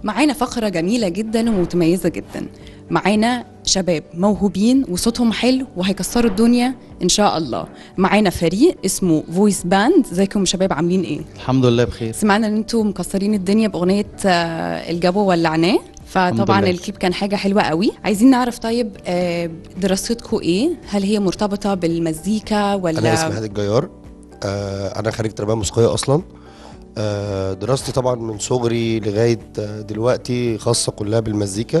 معانا فقرة جميلة جدا ومتميزة جدا معانا شباب موهوبين وصوتهم حلو وهيكسروا الدنيا ان شاء الله معانا فريق اسمه فويس باند ازيكم يا شباب عاملين ايه الحمد لله بخير سمعنا ان انتم مكسرين الدنيا باغنيه آه، الجو ولعناه فطبعا لله. الكليب كان حاجه حلوه قوي عايزين نعرف طيب آه، دراستكم ايه هل هي مرتبطه بالمزيكا ولا انا اسمي هادي الجيار آه انا خريج تربيه موسيقيه اصلا آه دراستي طبعا من صغري لغايه آه، دلوقتي خاصه كلها بالمزيكا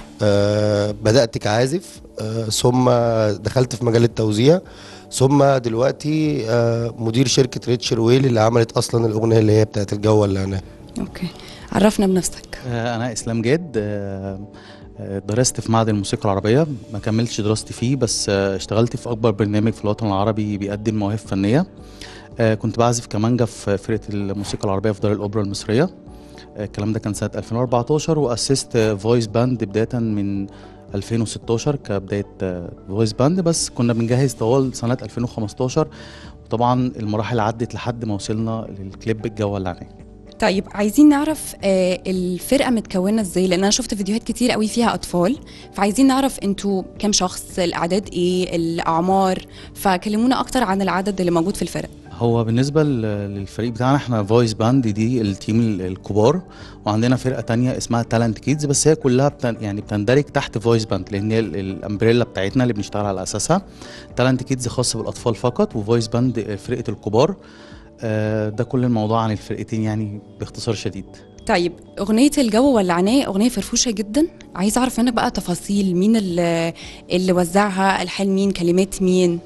آه بدات كعازف آه ثم دخلت في مجال التوزيع ثم دلوقتي آه مدير شركه ريتشر ويل اللي عملت اصلا الاغنيه اللي هي بتاعت الجو اللي انا اوكي عرفنا بنفسك آه، انا اسلام جاد آه، آه، درست في معهد الموسيقى العربيه ما كملتش دراستي فيه بس آه، اشتغلت في اكبر برنامج في الوطن العربي بيقدم مواهب فنيه آه، كنت بعزف كمانجا في فرقه الموسيقى العربيه في دار الاوبرا المصريه آه، الكلام ده كان سنه 2014 واسست فويس باند بدايه من 2016 كبدايه فويس باند بس كنا بنجهز طوال سنه 2015 وطبعا المراحل عدت لحد ما وصلنا للكليب الجو اللعناه طيب عايزين نعرف آه، الفرقه متكونه ازاي لان انا شفت فيديوهات كتير قوي فيها اطفال فعايزين نعرف انتوا كام شخص الاعداد ايه الاعمار فكلمونا اكتر عن العدد اللي موجود في الفرق هو بالنسبة ل- للفريق بتاعنا احنا فويس باند دي التيم ال- الكبار وعندنا فرقة تانية اسمها تالنت كيدز بس هي كلها بتن يعني بتندرج تحت فويس باند لان هي ال- الامبريلا بتاعتنا اللي بنشتغل على اساسها تالنت كيدز خاصة بالاطفال فقط وفويس باند فرقة الكبار آه، ده كل الموضوع عن الفرقتين يعني باختصار شديد طيب اغنيه الجو ولعناه اغنيه فرفوشه جدا عايز اعرف منك بقى تفاصيل مين اللي, اللي وزعها الحان مين كلمات مين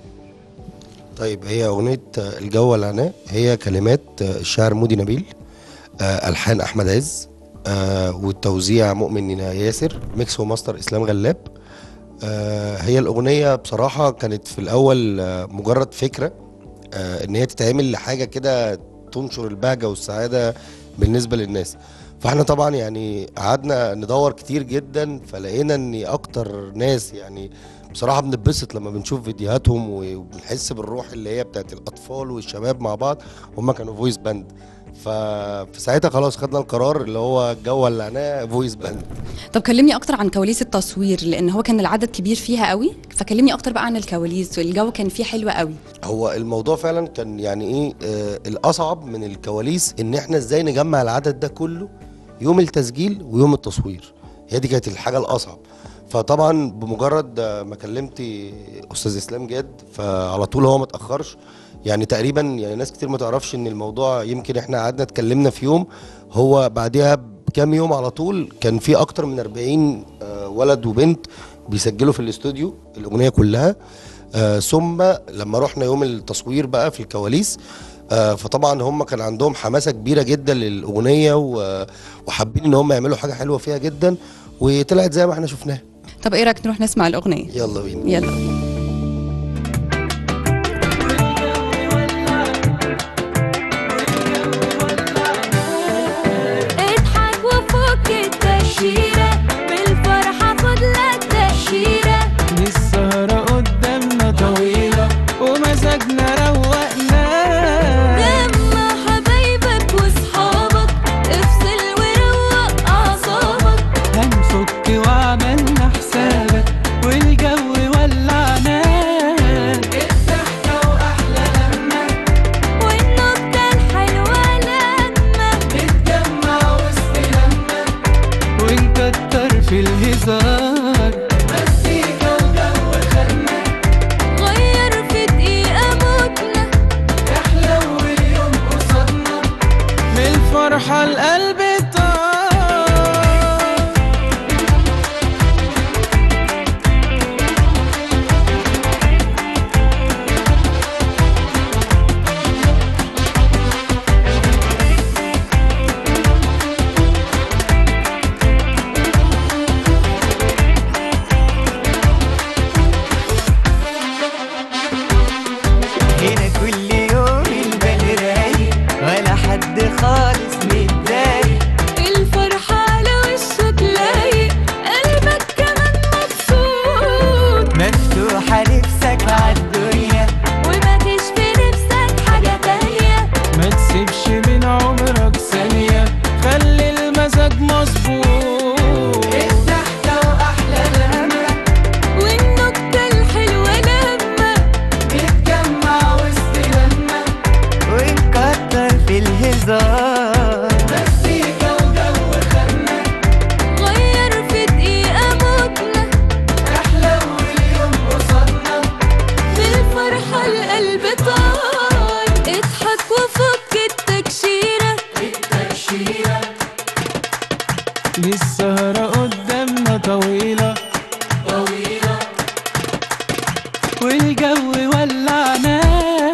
طيب هي اغنيه آه، الجو والعناء هي كلمات آه، الشاعر مودي نبيل آه، الحان احمد عز آه، والتوزيع مؤمن ياسر ميكس وماستر اسلام غلاب آه، هي الاغنيه بصراحه كانت في الاول آه، مجرد فكره آه، ان هي تتعمل لحاجه كده تنشر البهجه والسعاده بالنسبه للناس فاحنا طبعا يعني قعدنا ندور كتير جدا فلقينا ان اكتر ناس يعني بصراحه بنتبسط لما بنشوف فيديوهاتهم وبنحس بالروح اللي هي بتاعت الاطفال والشباب مع بعض هم كانوا فويس باند ففي ساعتها خلاص خدنا القرار اللي هو الجو ولعناه فويس باند طب كلمني اكتر عن كواليس التصوير لان هو كان العدد كبير فيها قوي فكلمني اكتر بقى عن الكواليس والجو كان فيه حلو قوي هو الموضوع فعلا كان يعني ايه آه الاصعب من الكواليس ان احنا ازاي نجمع العدد ده كله يوم التسجيل ويوم التصوير هي دي كانت الحاجه الاصعب فطبعا بمجرد آه، ما كلمت استاذ اسلام جاد فعلى طول هو ما اتاخرش يعني تقريبا يعني ناس كتير ما تعرفش ان الموضوع يمكن احنا قعدنا اتكلمنا في يوم هو بعدها بكام يوم على طول كان في اكتر من 40 آه، ولد وبنت بيسجلوا في الاستوديو الاغنيه كلها آه ثم لما رحنا يوم التصوير بقى في الكواليس آه فطبعا هم كان عندهم حماسه كبيره جدا للاغنيه و- وحابين ان هم يعملوا حاجه حلوه فيها جدا وطلعت زي ما احنا شفناها طب ايه رايك نروح نسمع الاغنيه يلا بينا يلا بينا. اضحك وفك التأشيرة بالفرحة خد لك تأشيرة دي السهرة قدامنا طويلة ومزاجنا روقنا جمع حبايبك وصحابك افصل وروق أعصابك هنفك وعملنا حسابك والجو ولعنا الضحكة وأحلى لما والنكتة الحلوة لما نتجمع وسط لما ونكتر في الهزار مزيكا وجو خدنا غير في دقيقة موتنا يحلو اليوم قصادنا من الفرحة القلب طار هنا كل يوم البال رايق ولا حد خالص متضايق مزاج مظبوط الضحكة وأحلى لمة والنكتة الحلوة لما نتجمع وسط لمة ونكتر في الهزار مزيكا وجو خمة غير في دقيقة مودنا احلى واليوم قصادنا بالفرحة القلب طار اضحك وفك التكشيرة التأشيرة للسهرة قدامنا طويلة طويلة والجو ولعنا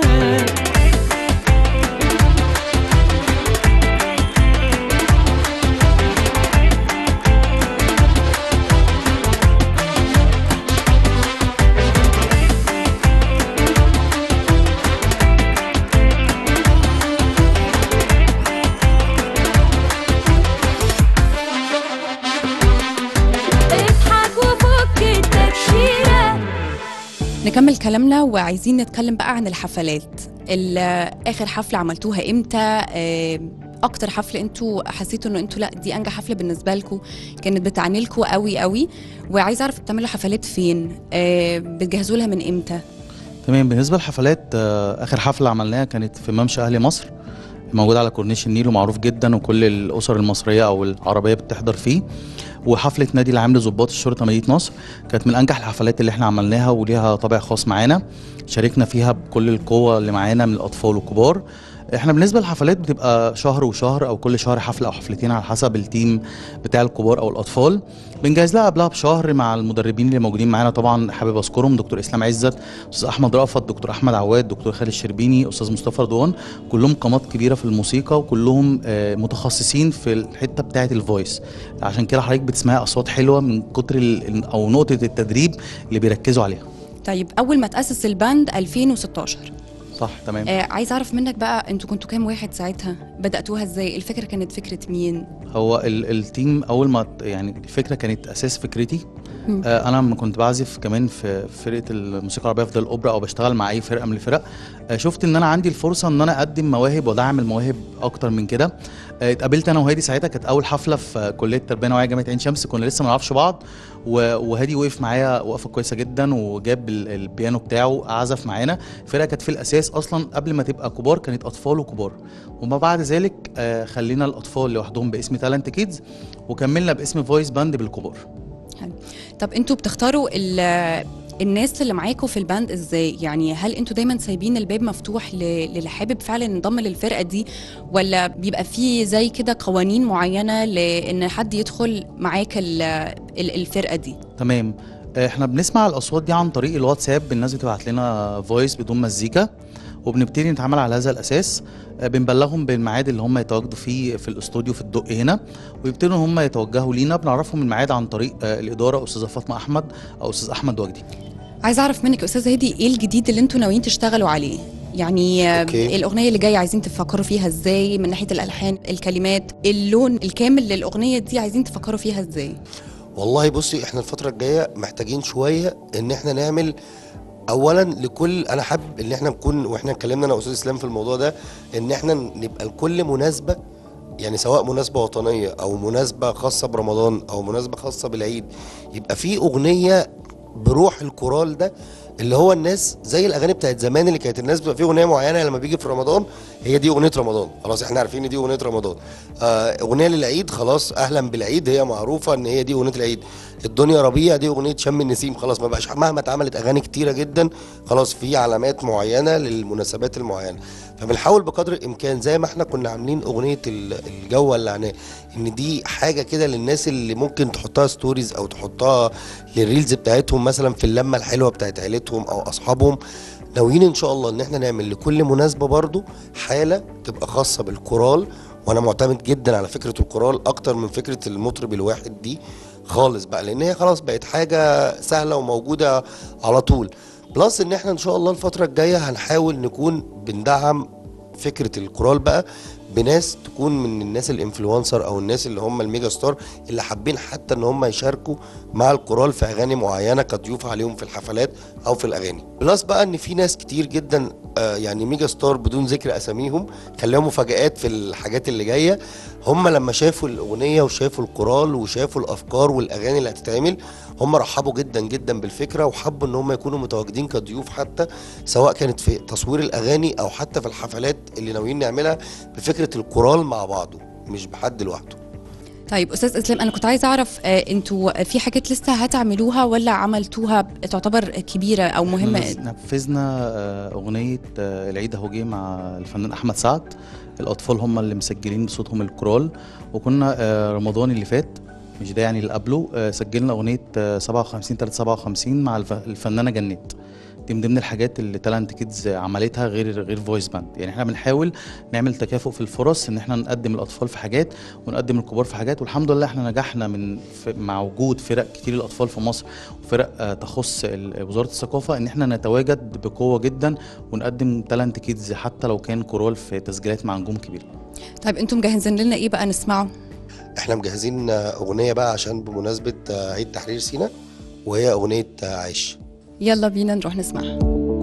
اضحك وفك التكشيرة نكمل كلامنا وعايزين نتكلم بقى عن الحفلات ال- اخر حفله عملتوها امتى آه، اكتر حفله انتوا حسيتوا انه انتوا لا دي انجح حفله بالنسبه لكم كانت بتعني لكم قوي قوي وعايزه اعرف بتعملوا حفلات فين آه، بتجهزوا لها من امتى تمام بالنسبه للحفلات آه، اخر حفله عملناها كانت في ممشى اهل مصر موجود على كورنيش النيل ومعروف جدا وكل الاسر المصريه او العربيه بتحضر فيه وحفله نادي العام لضباط الشرطه مدينه نصر كانت من انجح الحفلات اللي احنا عملناها وليها طابع خاص معانا شاركنا فيها بكل القوه اللي معانا من الاطفال والكبار احنا بالنسبه للحفلات بتبقى شهر وشهر او كل شهر حفله او حفلتين على حسب التيم بتاع الكبار او الاطفال بنجهز لها قبلها بشهر مع المدربين اللي موجودين معانا طبعا حابب اذكرهم دكتور اسلام عزت استاذ احمد رأفت دكتور احمد عواد دكتور خالد الشربيني استاذ مصطفى رضوان كلهم قامات كبيره في الموسيقى وكلهم آه، متخصصين في الحته بتاعه الفويس عشان كده حضرتك بتسمعي اصوات حلوه من كتر ال- او نقطه التدريب اللي بيركزوا عليها طيب اول ما تاسس الباند 2016 صح تمام آه عايز اعرف منك بقى انتوا كنتوا كام واحد ساعتها بداتوها ازاي الفكره كانت فكره مين هو ال التيم اول ما ت- يعني الفكره كانت اساس فكرتي مم. آه انا لما كنت بعزف كمان في فرقه الموسيقى العربيه في دار الاوبرا او بشتغل مع اي فرقه من الفرق آه شفت ان انا عندي الفرصه ان انا اقدم مواهب ودعم المواهب اكتر من كده آه اتقابلت انا وهادي ساعتها كانت اول حفله في كليه التربيه النوعيه جامعه عين شمس كنا لسه ما نعرفش بعض و- وهادي وقف معايا وقفه كويسه جدا وجاب ال- البيانو بتاعه عزف معانا الفرقه كانت في الاساس اصلا قبل ما تبقى كبار كانت اطفال وكبار وما بعد ذلك آه خلينا الاطفال لوحدهم باسم تالنت كيدز وكملنا باسم فويس باند بالكبار طب انتوا بتختاروا ال- الناس اللي معاكوا في الباند ازاي يعني هل انتوا دايما سايبين الباب مفتوح ل- للي حابب فعلا ينضم للفرقه دي ولا بيبقى في زي كده قوانين معينه لان حد يدخل معاك ال- ال- الفرقه دي تمام احنا بنسمع الاصوات دي عن طريق الواتساب الناس بتبعت لنا فويس بدون مزيكا وبنبتدي نتعامل على هذا الاساس آه، بنبلغهم بالميعاد اللي هم يتواجدوا فيه في الاستوديو في الدق هنا ويبتدوا هم يتوجهوا لينا بنعرفهم الميعاد عن طريق آه، الاداره استاذه فاطمه احمد او استاذ احمد وجدي عايز اعرف منك يا استاذ هادي ايه الجديد اللي انتوا ناويين تشتغلوا عليه يعني آه، أوكي. الاغنيه اللي جايه عايزين تفكروا فيها ازاي من ناحيه الالحان الكلمات اللون الكامل للاغنيه دي عايزين تفكروا فيها ازاي والله بصي احنا الفترة الجاية محتاجين شوية ان احنا نعمل اولا لكل انا حابب ان احنا نكون واحنا اتكلمنا انا واستاذ اسلام في الموضوع ده ان احنا نبقى لكل مناسبة يعني سواء مناسبة وطنية او مناسبة خاصة برمضان او مناسبة خاصة بالعيد يبقى في اغنية بروح الكورال ده اللي هو الناس زي الاغاني بتاعت زمان اللي كانت الناس بتبقى في اغنيه معينه لما بيجي في رمضان هي دي اغنيه رمضان خلاص احنا عارفين ان دي اغنيه رمضان آه اغنيه للعيد خلاص اهلا بالعيد هي معروفه ان هي دي اغنيه العيد الدنيا ربيع دي اغنيه شم النسيم خلاص ما بقاش مهما اتعملت اغاني كتيره جدا خلاص في علامات معينه للمناسبات المعينه فبنحاول بقدر الامكان زي ما احنا كنا عاملين اغنيه ال- الجو ولعناه ان دي حاجه كده للناس اللي ممكن تحطها ستوريز او تحطها للريلز بتاعتهم مثلا في اللمه الحلوه بتاعت عيلتهم او اصحابهم ناويين ان شاء الله ان احنا نعمل لكل مناسبه برضو حاله تبقى خاصه بالكورال وانا معتمد جدا على فكره الكورال اكتر من فكره المطرب الواحد دي خالص بقى لان هي خلاص بقت حاجه سهله وموجوده على طول بلس ان احنا ان شاء الله الفتره الجايه هنحاول نكون بندعم فكره الكورال بقى بناس تكون من الناس الانفلونسر او الناس اللي هم الميجا ستار اللي حابين حتى ان هم يشاركوا مع الكورال في اغاني معينه كضيوف عليهم في الحفلات او في الاغاني بلس بقى ان في ناس كتير جدا آه، يعني ميجا ستار بدون ذكر اساميهم كان لهم مفاجآت في الحاجات اللي جايه هم لما شافوا الاغنيه وشافوا الكورال وشافوا الافكار والاغاني اللي هتتعمل هم رحبوا جدا جدا بالفكره وحبوا ان هم يكونوا متواجدين كضيوف حتى سواء كانت في تصوير الاغاني او حتى في الحفلات اللي ناويين نعملها بفكره الكورال مع بعضه مش بحد لوحده طيب استاذ اسلام انا كنت عايزه اعرف آه، انتوا في حاجات لسه هتعملوها ولا عملتوها تعتبر كبيره او مهمه إحنا نفذنا آه، اغنيه آه، العيد اهو جه مع الفنان احمد سعد الاطفال هم اللي مسجلين بصوتهم الكورال وكنا آه، رمضان اللي فات مش ده يعني اللي قبله آه، سجلنا اغنيه آه، 57 357 مع الف- الفنانه جنات دي من ضمن الحاجات اللي تالنت كيدز عملتها غير غير فويس باند يعني احنا بنحاول نعمل تكافؤ في الفرص ان احنا نقدم الاطفال في حاجات ونقدم الكبار في حاجات والحمد لله احنا نجحنا من في مع وجود فرق كتير الاطفال في مصر وفرق آه، تخص ال- وزاره الثقافه ان احنا نتواجد بقوه جدا ونقدم تالنت كيدز حتى لو كان كورال في تسجيلات مع نجوم كبيره طيب انتوا مجهزين لنا ايه بقى نسمعه احنا مجهزين آه، اغنيه بقى عشان بمناسبه آه، عيد تحرير سيناء وهي اغنيه آه، عيش يلا بينا نروح نسمعها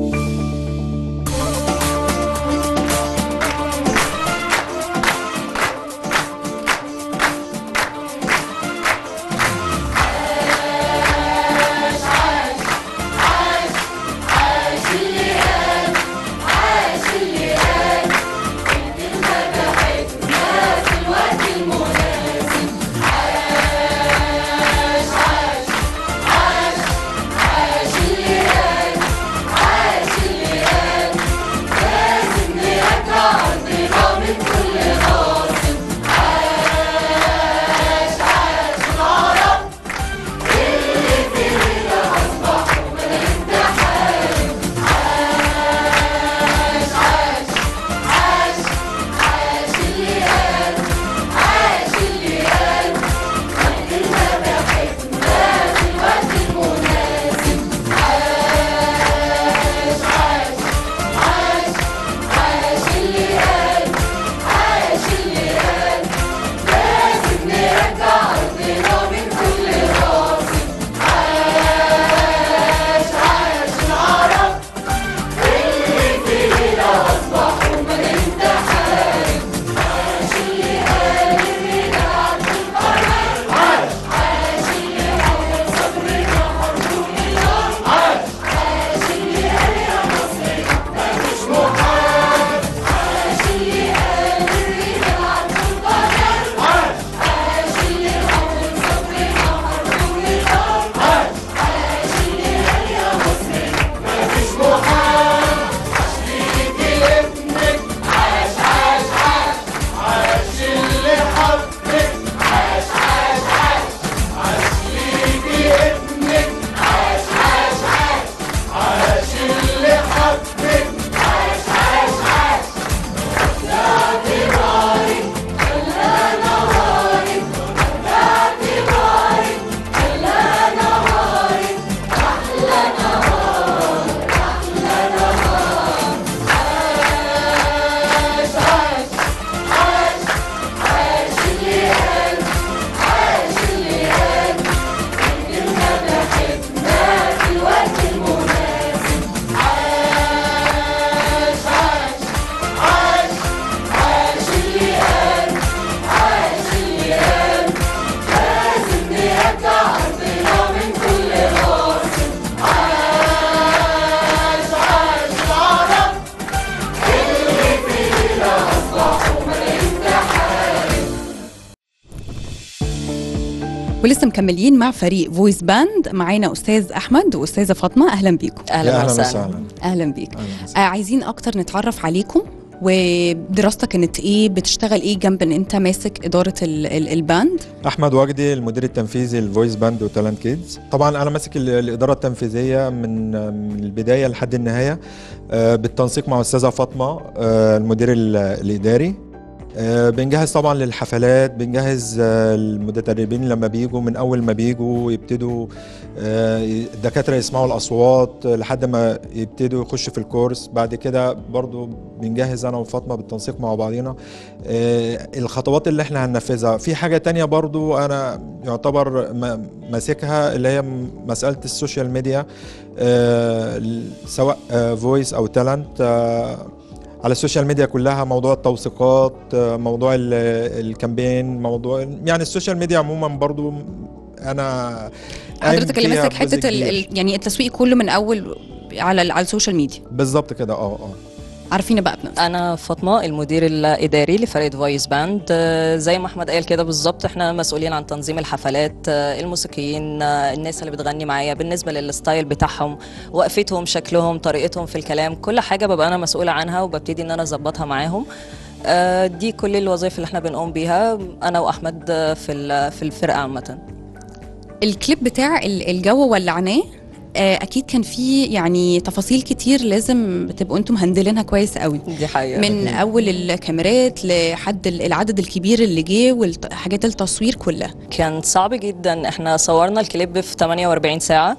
ولسه مكملين مع فريق فويس باند معانا استاذ احمد واستاذه فاطمه اهلا بيكم اهلا يا وسهلا وسهلا اهلا بيك أهلاً آه وسهلاً. عايزين اكتر نتعرف عليكم ودراستك كانت ايه بتشتغل ايه جنب ان انت ماسك اداره ال ال الباند احمد وجدي المدير التنفيذي لفويس باند وتالنت كيدز طبعا انا ماسك ال- الاداره التنفيذيه من من البدايه لحد النهايه آه، بالتنسيق مع استاذه فاطمه آه، المدير ال- الاداري آه، بنجهز طبعا للحفلات بنجهز آه، المتدربين لما بيجوا من اول ما بيجوا يبتدوا آه، الدكاتره يسمعوا الاصوات آه، لحد ما يبتدوا يخشوا في الكورس بعد كده برضو بنجهز انا وفاطمه بالتنسيق مع بعضينا آه، الخطوات اللي احنا هننفذها في حاجه تانية برضو انا يعتبر م- ماسكها اللي هي م- مساله السوشيال ميديا آه، سواء فويس او تالنت على السوشيال ميديا كلها موضوع التوثيقات آه، موضوع ال- الكامبين موضوع يعني السوشيال ميديا عموما برضو انا قايم حضرتك اللي فيها ماسك بجزء حته ال... كبير. ال... يعني التسويق كله من اول على ال- على السوشيال ميديا بالظبط كده اه اه عارفين بقى بنفسك انا فاطمه المدير الاداري لفريق فويس باند آه، زي ما احمد قال كده بالظبط احنا مسؤولين عن تنظيم الحفلات آه، الموسيقيين آه، الناس اللي بتغني معايا بالنسبه للستايل بتاعهم وقفتهم شكلهم طريقتهم في الكلام كل حاجه ببقى انا مسؤوله عنها وببتدي ان انا اظبطها معاهم آه، دي كل الوظائف اللي احنا بنقوم بيها انا واحمد آه، في ال- في الفرقه عامه الكليب بتاع ال- الجو ولعناه آه، اكيد كان فيه يعني تفاصيل كتير لازم تبقوا انتم مهندلينها كويس قوي دي حقيقه من اول الكاميرات لحد ال- العدد الكبير اللي جه وحاجات التصوير كلها كان صعب جدا احنا صورنا الكليب في 48 ساعة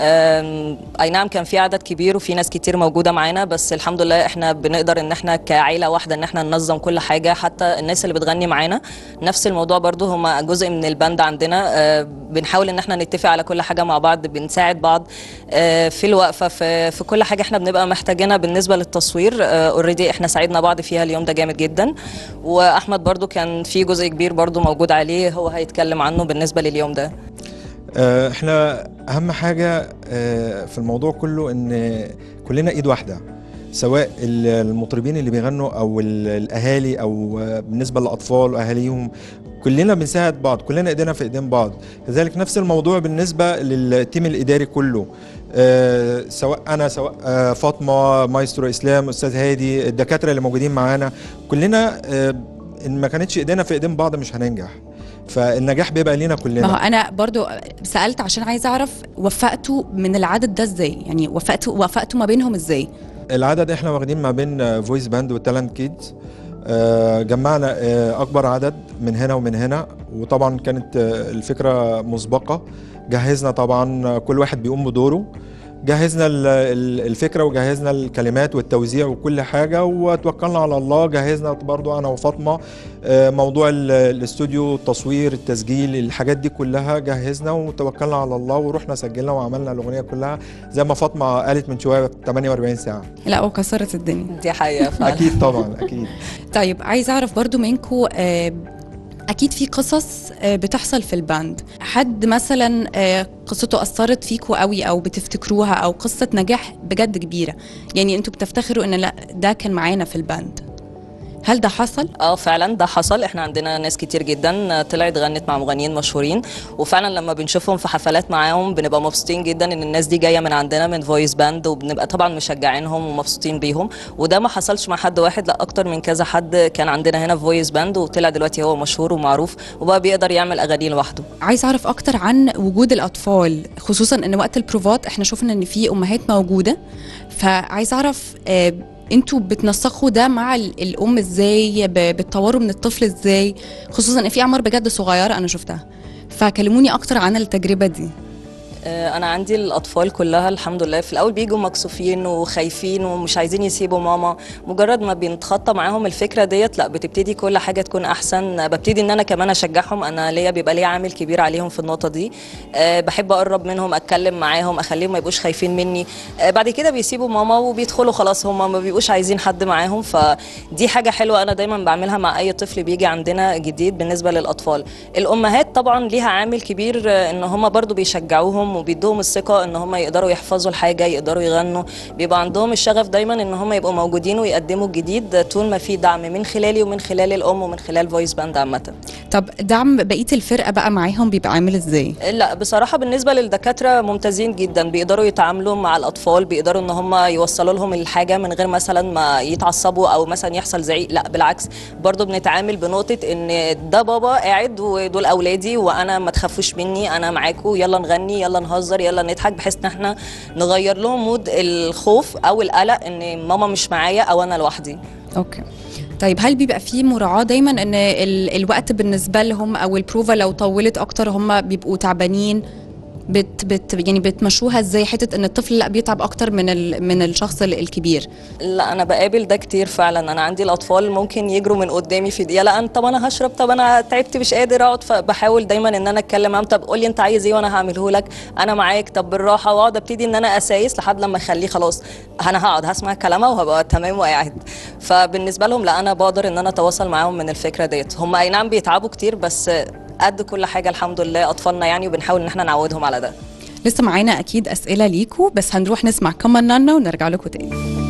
أم، اي نعم كان في عدد كبير وفي ناس كتير موجودة معانا بس الحمد لله احنا بنقدر ان احنا كعيلة واحدة ان احنا ننظم كل حاجة حتى الناس اللي بتغني معانا نفس الموضوع برضو هم جزء من الباند عندنا أه، بنحاول ان احنا نتفق على كل حاجة مع بعض بنساعد بعض أه، في الوقفة في, في كل حاجة احنا بنبقى محتاجينها بالنسبة للتصوير اوريدي احنا ساعدنا بعض فيها اليوم ده جامد جدا واحمد برضو كان في جزء كبير برضو موجود عليه هو هيتكلم عنه بالنسبة لليوم ده آه، احنا اهم حاجه آه، في الموضوع كله ان كلنا ايد واحده سواء ال- المطربين اللي بيغنوا او ال- الاهالي او آه، بالنسبه للاطفال واهاليهم كلنا بنساعد بعض كلنا ايدينا في ايدين بعض كذلك نفس الموضوع بالنسبه للتيم الاداري كله آه، سواء انا سواء آه، فاطمه مايسترو اسلام استاذ هادي الدكاتره اللي موجودين معانا كلنا آه، ان ما كانتش ايدينا في ايدين بعض مش هننجح فالنجاح بيبقى لينا كلنا ما هو انا برضو سالت عشان عايزه اعرف وفقتوا من العدد ده ازاي يعني وفقتوا وفقتوا ما بينهم ازاي العدد احنا واخدين ما بين فويس باند وتالنت كيدز جمعنا آه، اكبر عدد من هنا ومن هنا وطبعا كانت آه، الفكره مسبقه جهزنا طبعا كل واحد بيقوم بدوره جهزنا ال- ال- الفكره وجهزنا الكلمات والتوزيع وكل حاجه وتوكلنا على الله جهزنا برضو انا وفاطمه آه، موضوع ال- الاستوديو التصوير التسجيل الحاجات دي كلها جهزنا وتوكلنا على الله ورحنا سجلنا وعملنا الاغنيه كلها زي ما فاطمه قالت من شويه 48 ساعه لا وكسرت الدنيا دي حقيقة فعلا اكيد طبعا اكيد طيب عايزه اعرف برضو منكم اكيد في قصص آه، بتحصل في الباند حد مثلا آه، قصته اثرت فيكوا قوي او بتفتكروها او قصه نجاح بجد كبيره يعني انتوا بتفتخروا ان لا ده كان معانا في الباند هل ده حصل اه فعلا ده حصل احنا عندنا ناس كتير جدا طلعت غنت مع مغنيين مشهورين وفعلا لما بنشوفهم في حفلات معاهم بنبقى مبسوطين جدا ان الناس دي جايه من عندنا من فويس باند وبنبقى طبعا مشجعينهم ومبسوطين بيهم وده ما حصلش مع حد واحد لا اكتر من كذا حد كان عندنا هنا في فويس باند وطلع دلوقتي هو مشهور ومعروف وبقى بيقدر يعمل اغاني لوحده عايز اعرف اكتر عن وجود الاطفال خصوصا ان وقت البروفات احنا شفنا ان في امهات موجوده فعايز اعرف آه، انتوا بتنسقوا ده مع ال- الام ازاي ب- بتطوروا من الطفل ازاي خصوصا ان في اعمار بجد صغيره انا شفتها فكلموني اكتر عن التجربه دي آه، انا عندي الاطفال كلها الحمد لله في الاول بيجوا مكسوفين وخايفين ومش عايزين يسيبوا ماما مجرد ما بنتخطى معاهم الفكره ديت لا بتبتدي كل حاجه تكون احسن ببتدي ان انا كمان اشجعهم انا ليا بيبقى ليا عامل كبير عليهم في النقطه دي أه بحب اقرب منهم اتكلم معاهم اخليهم ما يبقوش خايفين مني أه بعد كده بيسيبوا ماما وبيدخلوا خلاص هم ما بيبقوش عايزين حد معاهم فدي حاجه حلوه انا دايما بعملها مع اي طفل بيجي عندنا جديد بالنسبه للاطفال الامهات طبعا ليها عامل كبير آه، ان هم برضو بيشجعوهم وبيدوهم الثقه ان هم يقدروا يحفظوا الحاجه يقدروا يغنوا بيبقى عندهم الشغف دايما ان هم يبقوا موجودين ويقدموا الجديد طول ما في دعم من خلالي ومن خلال الام ومن خلال فويس باند عامه طب دعم بقيه الفرقه بقى معاهم بيبقى عامل ازاي لا بصراحة بالنسبة للدكاترة ممتازين جدا بيقدروا يتعاملوا مع الأطفال بيقدروا إن هم يوصلوا لهم الحاجة من غير مثلا ما يتعصبوا أو مثلا يحصل زعيق لا بالعكس برضو بنتعامل بنقطة إن ده بابا قاعد ودول أولادي وأنا ما تخافوش مني أنا معاكم يلا نغني يلا نهزر يلا نضحك بحيث إن إحنا نغير لهم مود الخوف أو القلق إن ماما مش معايا أو أنا لوحدي اوكي طيب هل بيبقى في مراعاه دايما ان ال... الوقت بالنسبه لهم او البروفا لو طولت اكتر هم بيبقوا تعبانين بت بت يعني بتمشوها ازاي حته ان الطفل لا بيتعب اكتر من ال... من الشخص ال- الكبير لا انا بقابل ده كتير فعلا انا عندي الاطفال ممكن يجروا من قدامي في دقيقه لا أنا طب انا هشرب طب انا تعبت مش قادر اقعد فبحاول دايما ان انا اتكلم معاهم طب قول لي انت عايز ايه وانا هعمله لك انا معاك طب بالراحه واقعد ابتدي ان انا اسايس لحد لما اخليه خلاص انا هقعد هسمع كلامها وهبقى تمام وقاعد فبالنسبه لهم لا انا بقدر ان انا اتواصل معاهم من الفكره ديت هم اي نعم بيتعبوا كتير بس قد كل حاجه الحمد لله اطفالنا يعني وبنحاول ان احنا نعودهم على ده لسه معانا اكيد اسئله ليكوا بس هنروح نسمع كمان نانا ونرجع لكم تاني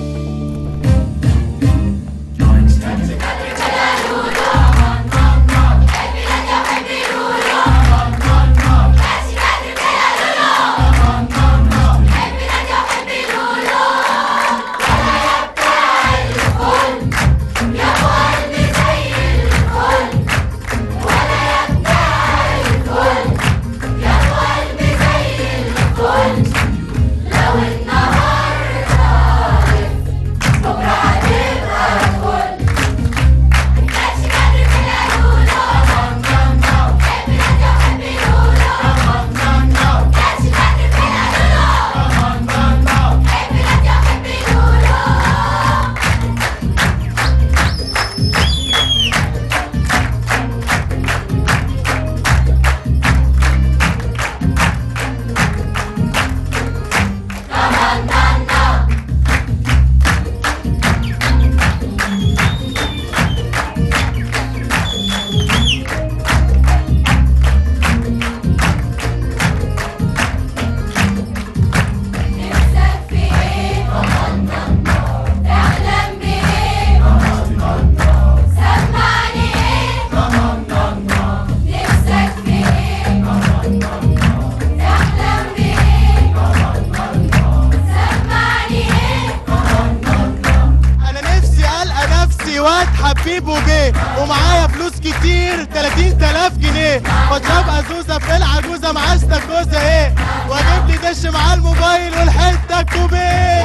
انا نفسي القى نفسي واد حبيب وبيه ومعايا فلوس كتير 30000 جنيه واشرب ازوزه في العجوزه مع استاكوزه ايه واجيب لي دش مع الموبايل والحته كوبيه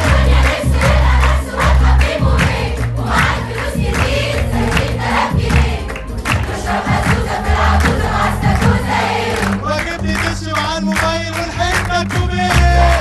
واجيب لي دش مع الموبايل والحته كوبيه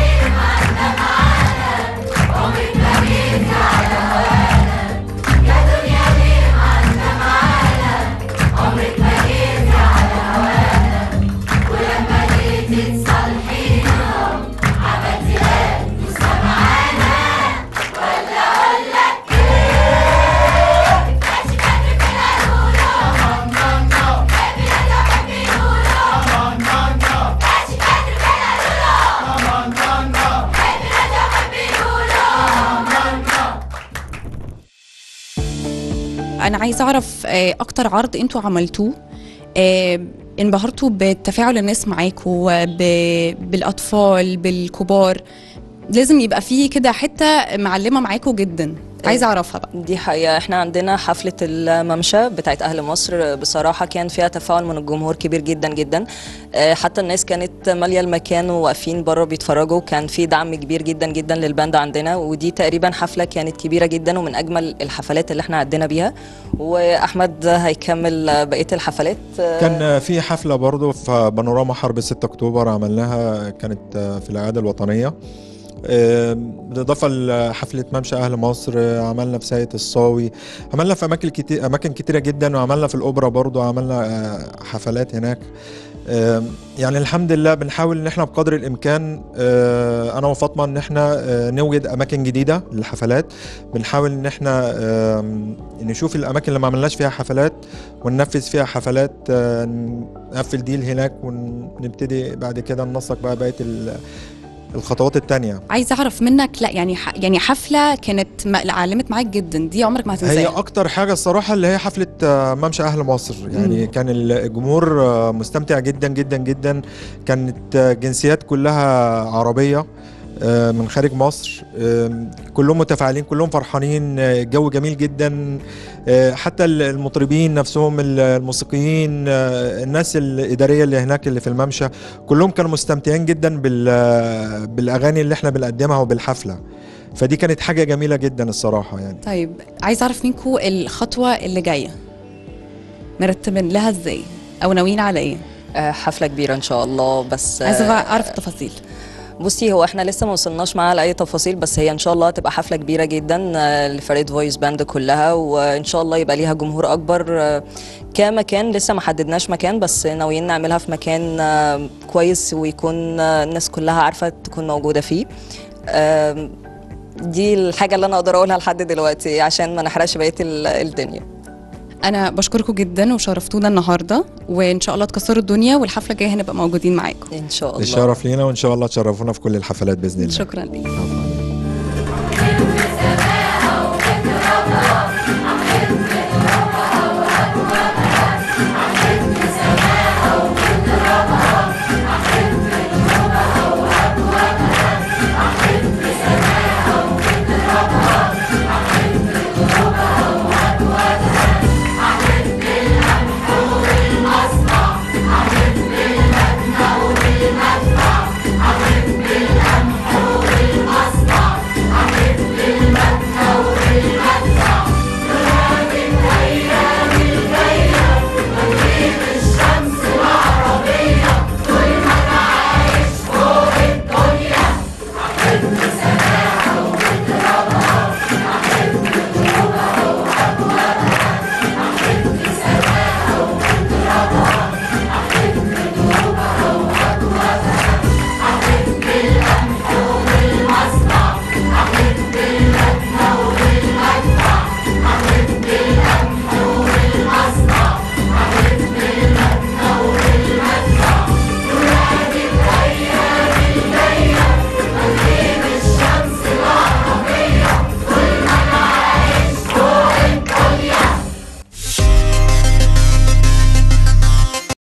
انا عايزه اعرف آه، اكتر عرض انتوا عملتوه آه، انبهرتوا بتفاعل الناس معاكوا ب- بالاطفال بالكبار لازم يبقى فيه كده حته معلمه معاكوا جدا عايزه اعرفها بقى دي حقيقة احنا عندنا حفلة الممشى بتاعت أهل مصر بصراحة كان فيها تفاعل من الجمهور كبير جدا جدا اه، حتى الناس كانت مالية المكان وواقفين بره بيتفرجوا كان في دعم كبير جدا جدا للباند عندنا ودي تقريبا حفلة كانت كبيرة جدا ومن أجمل الحفلات اللي احنا عدينا بيها وأحمد هيكمل بقية الحفلات اه، كان في حفلة برضو في بانوراما حرب 6 أكتوبر عملناها كانت في الإعادة الوطنية آم، بالإضافة لحفلة ممشى أهل مصر آه، عملنا في ساقية الصاوي عملنا في أماكن كتير أماكن كتيرة جدا وعملنا في الأوبرا برضو عملنا آه، حفلات هناك آم، يعني الحمد لله بنحاول ان احنا بقدر الامكان آه، انا وفاطمه ان احنا آه، نوجد اماكن جديده للحفلات بنحاول ان احنا آم، نشوف الاماكن اللي ما عملناش فيها حفلات وننفذ فيها حفلات آه، نقفل ديل هناك ونبتدي بعد كده ننسق بقى بقيه ال- الخطوات التانية عايزه اعرف منك لا يعني ح... يعني حفله كانت م- علمت معاك جدا دي عمرك ما هي هتنساها اكتر حاجه الصراحه اللي هي حفله آه، ممشى اهل مصر يعني مم. كان الجمهور آه، مستمتع جدا جدا جدا كانت آه، جنسيات كلها عربيه آه، من خارج مصر آم، كلهم متفاعلين كلهم فرحانين آه، الجو جميل جدا آه، حتى المطربين نفسهم ال- الموسيقيين آه، الناس الإدارية اللي هناك اللي في الممشى كلهم كانوا مستمتعين جدا بال- بالاغاني اللي احنا بنقدمها وبالحفله فدي كانت حاجه جميله جدا الصراحه يعني طيب عايز اعرف منكم الخطوه اللي جايه مرتبين لها ازاي او ناويين على ايه آه، حفله كبيره ان شاء الله بس عايزه آه، بقى اعرف التفاصيل بصي هو احنا لسه ما وصلناش معاها لاي تفاصيل بس هي ان شاء الله هتبقى حفله كبيره جدا آه، لفريق فويس باند كلها وان شاء الله يبقى ليها جمهور اكبر آه، كمكان لسه ما حددناش مكان بس ناويين نعملها في مكان آه، كويس ويكون آه، الناس كلها عارفه تكون موجوده فيه آم، دي الحاجه اللي انا اقدر اقولها لحد دلوقتي عشان ما نحرقش بقيه ال- الدنيا انا بشكركم جدا وشرفتونا النهارده وان شاء الله تكسروا الدنيا والحفله الجايه هنبقى موجودين معاكم ان شاء الله الشرف لينا وان شاء الله تشرفونا في كل الحفلات باذن الله شكرا ليك الله